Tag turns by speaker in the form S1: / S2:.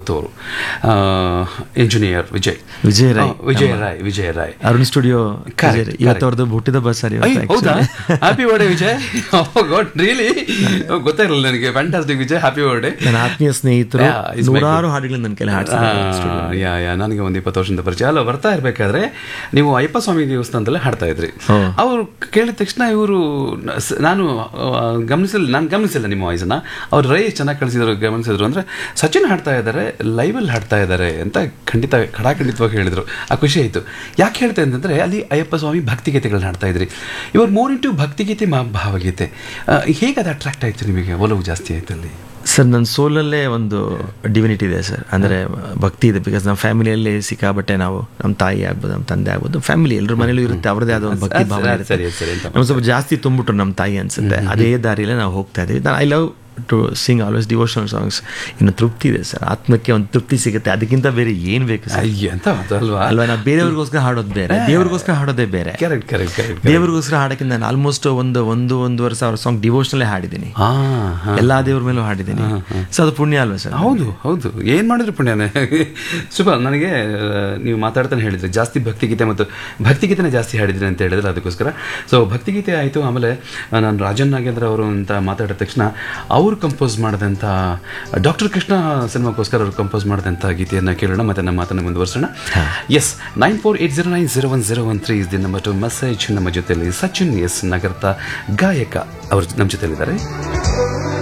S1: Puttur engineer Vijay
S2: Vijay Rai.
S1: ಆ, Vijay Rai Vijay Rai
S2: Arun studio
S1: Correct,
S2: ಇವತ್ತು
S1: correct.
S2: ಅವ್ರದ್ದು ಹುಟ್ಟಿದ ಬಸ್ ಸರ್
S1: ಅಯ್ಯ, ಹೌದಾ happy birthday Vijay god really ಗೊತ್ತಾಗಿರಲಿಲ್ಲ ನನಗೆ ಫ್ಯಾಂಟಾಸ್ಟಿಕ್ ವಿಜಯ್ ಹ್ಯಾಪಿ ಬರ್ಡೇ
S2: ನನ್ನ ಆತ್ಮೀಯ ಸ್ನೇಹಿತರು
S1: Yeah, it's my
S2: ನೂರಾರು ಹಾಡುಗಳನ್ನ ನನ್ನ ಕೈಲಿ ಹಾಡ್ಸಿದ್ದಾರೆ
S1: ಯಾ ಯಾ ನನಗೆ ಒಂದು ಇಪ್ಪತ್ತು ವರ್ಷದ ಪರಿಚಯ ಅಲ್ಲ ಬರ್ತಾ ಇರಬೇಕಾದ್ರೆ ನೀವು ಅಯ್ಯಪ್ಪ ಸ್ವಾಮಿ ದೇವಸ್ಥಾನದಲ್ಲೇ ಹಾಡ್ತಾ ಇದ್ರಿ
S2: ಹೋ.
S1: ಅವರು ಕೇಳಿದ ತಕ್ಷಣ ಇವರು ನಾನು ಆ, ಗಮನಿಸಿಲ್ಲ ನಾನು ಗಮನಿಸಿಲ್ಲ ನಿಮ್ಮ ವಾಯ್ಸನ್ನ ಅವ್ರು ರೈ ಚೆನ್ನಾಗಿ ಕಳಿಸಿದ್ರು ಗಮನಿಸಿದ್ರು ಅಂದ್ರೆ ಸಚಿನ್ ಹಾಡ್ತಾ ಇದ್ದಾರೆ ಲೈವಲ್ಲಿ ಹಾಡ್ತಾ ಇದ್ದಾರೆ ಅಂತ ಖಂಡಿತ ಖಡಾಖಂಡಿತವಾಗಿ ಹೇಳಿದ್ರು ಆ ಖುಷಿ ಆಯಿತು ಯಾಕೆ ಹೇಳ್ತಾ ಅಂತಂದ್ರೆ ಅಲ್ಲಿ ಅಯ್ಯಪ್ಪ ಸ್ವಾಮಿ ಭಕ್ತಿಗೀತೆಗಳನ್ನ ಹಾಡ್ತಾ ಇದ್ರಿ ಇವರು ಮೋರ್ ಇಂಟು ಭಕ್ತಿಗೀತೆ ಮಾ ಭಾವಗೀತೆ ಆ, ಹೇಗೆ ಅದು ಅಟ್ರಾಕ್ಟ್ ಆಯ್ತು ನಿಮಗೆ ಒಲವು ಜಾಸ್ತಿ ಆಯ್ತು ಅಲ್ಲಿ
S2: ಸರ್ ನನ್ನ ಸೋಲಲ್ಲೇ ಒಂದು ಡಿವಿನಿಟಿ ಇದೆ ಸರ್ ಅಂದರೆ ಭಕ್ತಿ ಇದೆ ಬಿಕಾಸ್ ನಮ್ಮ ಫ್ಯಾಮಿಲಿಯಲ್ಲಿ ಸಿಕ್ಕಾಬಟ್ಟೆ ನಾವು ನಮ್ಮ ತಾಯಿ ಆಗ್ಬೋದು ನಮ್ಮ ತಂದೆ ಆಗ್ಬೋದು ಫ್ಯಾಮಿಲಿ ಎಲ್ಲರ ಮನೇಲೂ ಇರುತ್ತೆ ಅವ್ರದ್ದೇ ಆದ ಒಂದು ಭಕ್ತಿ
S1: ಅದ್
S2: ಭಾವನೆ
S1: ಸರಿ, ಸರಿ,
S2: ಇರುತ್ತೆ
S1: ಸರಿ, ಅಂತ
S2: ನಮ್ಗೆ ಸ್ವಲ್ಪ ಜಾಸ್ತಿ ತುಂಬಿಟ್ರು ನಮ್ಮ ತಾಯಿ ಅನ್ಸುತ್ತೆ ಅದೇ ದಾರಿಯಲ್ಲೇ ನಾವು ಹೋಗ್ತಾ ಇದೀವಿ I love to sing always devotional songs ಇನ್ನು ತೃಪ್ತಿ ಇದೆ ಸರ್ ಆತ್ಮಕ್ಕೆ ಒಂದು ತೃಪ್ತಿ ಸಿಗುತ್ತೆ ಅದಕ್ಕಿಂತ ಬೇರೆ ಏನು ಬೇಕು ಸರ್
S1: ಅಯ್ಯ ಅಂತ ಅಲ್ವಾ
S2: ಅಲ್ವಾ ನಾವು ಬೇರೆಯವ್ರಿಗೋಸ್ಕರ ಹಾಡೋದು ಬೇರೆ ದೇವ್ರಿಗೋಸ್ಕರ ಹಾಡೋದೇ ಬೇರೆ
S1: ಕರೆಕ್ಟ್ ಕರೆಕ್ಟ್ ಕರೆಕ್ಟ್
S2: ದೇವ್ರಿಗೋಸ್ಕರ ಹಾಡೋಕ್ಕಿಂತ ನಾನು ಆಲ್ಮೋಸ್ಟ್ ಒಂದು ಒಂದು ಒಂದೂವರೆ ಸಾವಿರ ಸಾಂಗ್ ಡಿವೋಷನಲ್ಲೇ ಹಾಡಿದ್ದೀನಿ
S1: ಹಾ ಹಾ
S2: ಎಲ್ಲಾ ದೇವ್ರ ಮೇಲೂ ಹಾಡಿದ್ದೀನಿ ಸೊ ಅದು ಪುಣ್ಯ ಅಲ್ವಾ ಸರ್
S1: ಹೌದು ಹೌದು ಏನು ಮಾಡಿದ್ರು ಪುಣ್ಯನೇ ಸೂಪರ್ ನನಗೆ ಆ, ನೀವು ಮಾತಾಡ್ತಾನೆ ಹೇಳಿದ್ರಿ ಜಾಸ್ತಿ ಭಕ್ತಿಗೀತೆ ಮತ್ತು ಭಕ್ತಿಗೀತೆನೇ ಜಾಸ್ತಿ ಹಾಡಿದ್ರಿ ಅಂತ ಹೇಳಿದ್ರೆ ಅದಕ್ಕೋಸ್ಕರ ಸೊ ಭಕ್ತಿಗೀತೆ ಆಯಿತು ಆಮೇಲೆ ಆ, ನಾನು ರಾಜನ್ ನಾಗೇಂದ್ರ ಅವರು ಅಂತ ಮಾತಾಡಿದ ತಕ್ಷಣ ಅವರು ಕಂಪೋಸ್ ಮಾಡಿದಂಥ ಡಾಕ್ಟರ್ ಕೃಷ್ಣ ಸಿನಿಮಾಕ್ಕೋಸ್ಕರ ಅವರು ಕಂಪೋಸ್ ಮಾಡಿದಂಥ ಗೀತೆಯನ್ನು ಕೇಳೋಣ ಮತ್ತೆ ನಮ್ಮ ಮಾತನ್ನು ಮುಂದುವರಿಸೋಣ yes nine four eight zero nine zero one zero one three is the number to message ನಮ್ಮ ಜೊತೆಯಲ್ಲಿ ಸಚಿನ್ ಎಸ್ ನಗರದ ಗಾಯಕ ಅವರು ನಮ್ಮ ಜೊತೆಲಿದ್ದಾರೆ